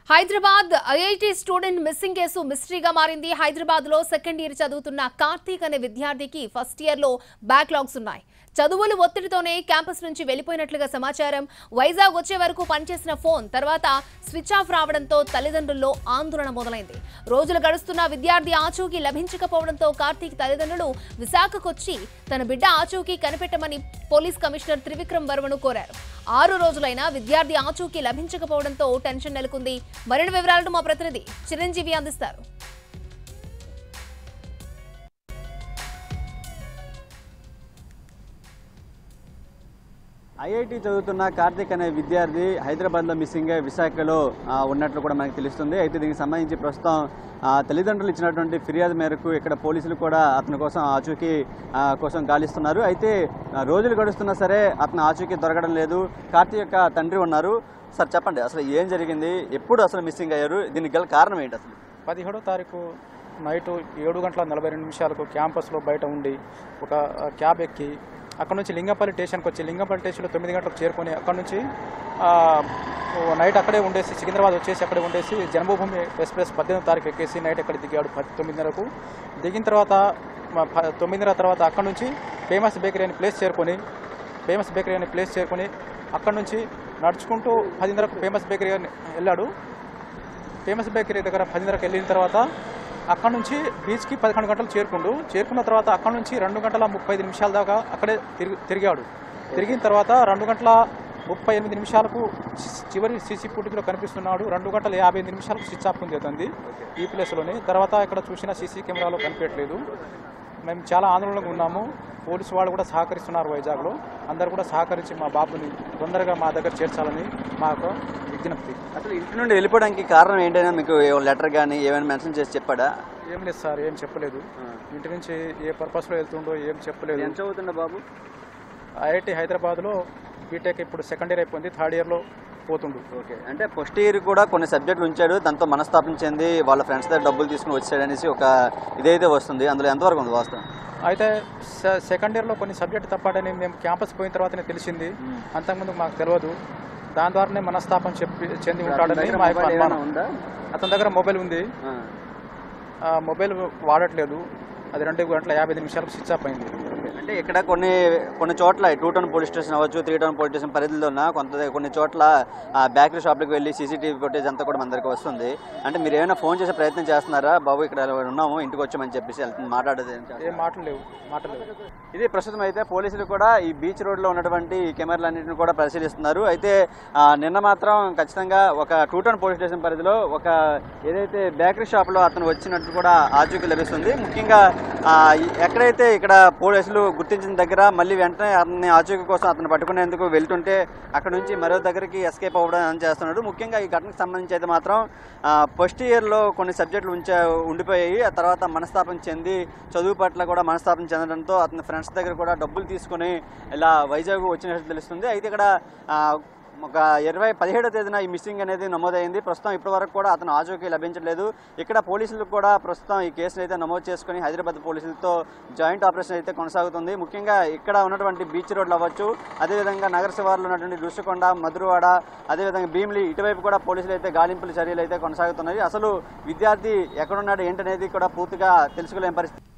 Hyderabad IIT student missing case మిస్టరీగా మారింది హైదరాబాద్ లో సెకండ్ ఇయర్ చదువుతున్న కార్తీక్ అనే విద్యార్థికి ఫస్ట్ ఇయర్ లో బ్యాక్లాగ్స్ ఉన్నాయి చదువులు ఒత్తిడితోనే క్యాంపస్ నుంచి వెళ్లిపోయినట్లుగా సమాచారం వైజాగ్ వచ్చే వరకు పనిచేసిన ఫోన్ తర్వాత స్విచ్ ఆఫ్ రావడంతో తల్లిదండ్రుల్లో ఆందోళన మొదలైంది రోజులు గడుస్తున్న విద్యార్థి ఆచూకీ లభించకపోవడంతో కార్తీక్ తల్లిదండ్రులు విశాఖకొచ్చి తన బిడ్డ ఆచూకీ కనిపెట్టమని పోలీస్ కమిషనర్ త్రివిక్రమ్ వర్మను కోరారు ఆరు రోజులైనా విద్యార్థి ఆచూకీ లభించకపోవడంతో టెన్షన్ నెలకొంది మరిన్ని వివరాలను మా ప్రతినిధి చిరంజీవి అందిస్తారు ఐఐటి చదువుతున్న కార్తిక్ అనే విద్యార్థి హైదరాబాద్లో మిస్సింగ్ అయ్యి విశాఖలో ఆ, ఉన్నట్లు కూడా మనకు తెలుస్తుంది అయితే దీనికి సంబంధించి ప్రస్తుతం ఆ, తల్లిదండ్రులు ఇచ్చినటువంటి ఫిర్యాదు మేరకు ఇక్కడ పోలీసులు కూడా అతని కోసం ఆచూకీ ఆ, కోసం గాలిస్తున్నారు అయితే ఆ, రోజులు గడుస్తున్నా సరే అతను ఆచూకీ దొరకడం లేదు కార్తీక్ యొక్క తండ్రి ఉన్నారు సార్ చెప్పండి అసలు ఏం జరిగింది ఎప్పుడు అసలు మిస్సింగ్ అయ్యారు దీనికి గల కారణం ఏంటి అసలు పదిహేడో తారీఖు నైట్ ఏడు గంటల నలభై రెండు నిమిషాలకు క్యాంపస్లో బయట ఉండి ఒక ఆ, క్యాబ్ ఎక్కి అక్కడ నుంచి లింగంపల్లి స్టేషన్కి వచ్చి లింగంపల్లి స్టేషన్లో తొమ్మిది గంటలకు చేరుకొని అక్కడ నుంచి ఆ, ఓ నైట్ అక్కడే ఉండేసి సికింద్రాబాద్ వచ్చేసి అక్కడే ఉండేసి జన్మభూమి ఎక్స్ప్రెస్ పద్దెనిమిది తారీఖు ఎక్కేసి నైట్ అక్కడ దిగాడు పది తొమ్మిదిన్నరకు దిగిన తర్వాత మ- ప- తొమ్మిదిన్నర తర్వాత అక్కడ నుంచి ఫేమస్ బేకరీ అనే ప్లేస్ చేరుకొని ఫేమస్ బేకరీ అనే ప్లేస్ చేరుకొని అక్కడ నుంచి నడుచుకుంటూ పదిన్నరకు ఫేమస్ బేకరీ అని వెళ్ళాడు ఫేమస్ బేకరీ దగ్గర పదిన్నరకు వెళ్ళిన తర్వాత అక్కడ నుంచి బీచ్కి పదకొండు గంటలు చేరుకుండు చేరుకున్న తర్వాత అక్కడ నుంచి రెండు గంటల ముప్పై ఐదు నిమిషాల దాకా అక్కడే తిరిగి తిరిగాడు తిరిగిన తర్వాత రెండు గంటల ముప్పై ఎనిమిది నిమిషాలకు చివరి సీసీ ఫుటేజ్లో కనిపిస్తున్నాడు రెండు గంటల యాభై ఎనిమిది నిమిషాలకు స్విచ్ ఆఫ్ ఉంది అతనిది ఈ ప్లేస్లోనే తర్వాత ఇక్కడ చూసిన సీసీ కెమెరాలో కనిపించట్లేదు మేము చాలా ఆందోళనగా ఉన్నాము పోలీసు వాళ్ళు కూడా సహకరిస్తున్నారు వైజాగ్లో అందరు కూడా సహకరించి మా బాబుని తొందరగా మా దగ్గర చేర్చాలని మా యొక్క విజ్ఞప్తి అసలు ఇంటి నుండి వెళ్ళిపోవడానికి కారణం ఏంటైనా మీకు లెటర్ కానీ ఏమైనా మెన్షన్ చేసి చెప్పాడా ఏం లేదు సార్ ఏం చెప్పలేదు ఇంటి నుంచి ఏ పర్పస్లో వెళ్తుండో ఏం చెప్పలేదు ఎంత చదువుతుండ బాబు ఐఐటి హైదరాబాద్లో బీటెక్ ఇప్పుడు సెకండ్ ఇయర్ అయిపోయింది థర్డ్ ఇయర్లో పోతుండు ఓకే అంటే ఫస్ట్ ఇయర్ కూడా కొన్ని సబ్జెక్టులు ఉంచాడు దాంతో మనస్తాపం చెంది వాళ్ళ ఫ్రెండ్స్ దగ్గర డబ్బులు తీసుకుని వచ్చాడు అనేసి ఒక ఇదైతే వస్తుంది అందులో ఎంతవరకు ఉంది వాస్తవం అయితే సె- సెకండ్ ఇయర్లో కొన్ని సబ్జెక్ట్ తప్పాడని మేము క్యాంపస్ పోయిన తర్వాతనే తెలిసింది అంతకుముందు మాకు తెలియదు దాని ద్వారానే మనస్తాపం చెప్పి చెంది ఉంటాడని మా యొక్క అనుమానం ఉందా అతని దగ్గర మొబైల్ ఉంది ఆ మొబైల్ వాడట్లేదు అది రెండు గంటల యాభై ఐదు నిమిషాలకు స్విచ్ ఆఫ్ అయింది అంటే ఇక్కడ కొన్ని కొన్ని చోట్ల టూ టౌన్ పోలీస్ స్టేషన్ అవ్వచ్చు త్రీ టౌన్ పోలీస్ స్టేషన్ పరిధిలో ఉన్న కొంత కొన్ని చోట్ల ఆ బేకరీ షాప్లకు వెళ్ళి సీసీటీవీ ఫుటేజ్ అంతా కూడా మన దగ్గరకు వస్తుంది అంటే మీరు ఏమైనా ఫోన్ చేసే ప్రయత్నం చేస్తున్నారా బాబు ఇక్కడ ఇలా ఉన్నాము ఇంటికి వచ్చామని చెప్పేసి వెళ్తుంది మాట్లాడేది ఏం చేస్తున్నారు? ఏం మాటలు లేవు మాటలు లేవు ఇది ప్రస్తుతం అయితే పోలీసులు కూడా ఈ బీచ్ రోడ్లో ఉన్నటువంటి ఈ కెమెరాలన్నింటిని కూడా పరిశీలిస్తున్నారు అయితే ఆ, నిన్న మాత్రం ఖచ్చితంగా ఒక టూ టౌన్ పోలీస్ స్టేషన్ పరిధిలో ఒక ఏదైతే బేకరీ షాప్లో అతను వచ్చినట్టు కూడా ఆచూకీ లభిస్తుంది ముఖ్యంగా ఆ, ఈ- ఎక్కడైతే ఇక్కడ పోలీసులు గుర్తించిన దగ్గర మళ్ళీ వెంటనే అతన్ని ఆచూకీ కోసం అతను పట్టుకునేందుకు వెళ్తుంటే అక్కడ నుంచి మరో దగ్గరికి ఎస్కేప్ అవ్వడం అని చేస్తున్నాడు ముఖ్యంగా ఈ ఘటనకు సంబంధించి అయితే మాత్రం ఫస్ట్ ఇయర్లో కొన్ని సబ్జెక్టులు ఉంచా ఉండిపోయాయి ఆ తర్వాత మనస్తాపం చెంది చదువు పట్ల కూడా మనస్తాపం చెందడంతో అతని ఫ్రెండ్స్ దగ్గర కూడా డబ్బులు తీసుకుని ఇలా వైజాగ్ వచ్చినట్టు తెలుస్తుంది అయితే ఇక్కడ ఆ, ఒక ఇరవై పదిహేడో తేదీన ఈ మిస్సింగ్ అనేది నమోదైంది ప్రస్తుతం ఇప్పటి వరకు కూడా అతను ఆచూకీ లభించలేదు ఇక్కడ పోలీసులు కూడా ప్రస్తుతం ఈ కేసును అయితే నమోదు చేసుకుని హైదరాబాద్ పోలీసులతో జాయింట్ ఆపరేషన్ అయితే కొనసాగుతుంది ముఖ్యంగా ఇక్కడ ఉన్నటువంటి బీచ్ రోడ్లు అవ్వచ్చు అదేవిధంగా నగర శివార్లో ఉన్నటువంటి రుషికొండ మధురవాడ అదేవిధంగా భీమిలి ఇటువైపు కూడా పోలీసులు అయితే గాలింపుల చర్యలు అయితే కొనసాగుతున్నాయి అసలు విద్యార్థి ఎక్కడున్నాడు ఏంటనేది కూడా పూర్తిగా తెలుసుకోలేని పరిస్థితి